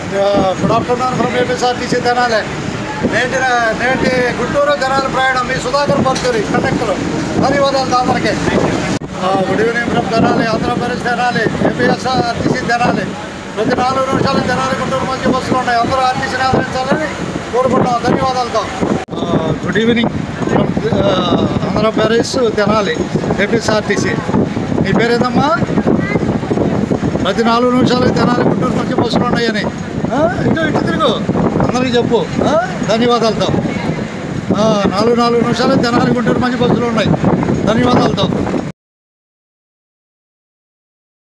good afternoon from APSRTC Tenali నేటి నేటి గుంటూరు తెనాలి ప్రయాణం మీ సుధాకర్ పర్చూరి కండక్టర్ ధన్యవాదాలు దామరకే good evening from Tenali Andhra Pradesh Tenali APSRTC Tenali ప్రతి నాలుగు నిమిషాలు తెనాలి గుంటూరు మధ్య బస్సులు ఉన్నాయి అందరూ ఆర్టీసీని ఆదరించాలని కోరుకుంటున్నాం ధన్యవాదాలతో good evening from Andhra Pradesh Tenali APSRTC మీ పేరేందమ్మా ప్రతి నాలుగు నిమిషాలు తెనాలి గుంటూరు మంచి బస్సులు ఉన్నాయని ఆ, ఇటు ఇటు తిరుగు అందరికీ చెప్పు ఆ, ధన్యవాదాలతో ఆ, నాలుగు నాలుగు నిమిషాలు తెనాలి గుంటూరు మంచి బస్సులు ఉన్నాయి ధన్యవాదాలతో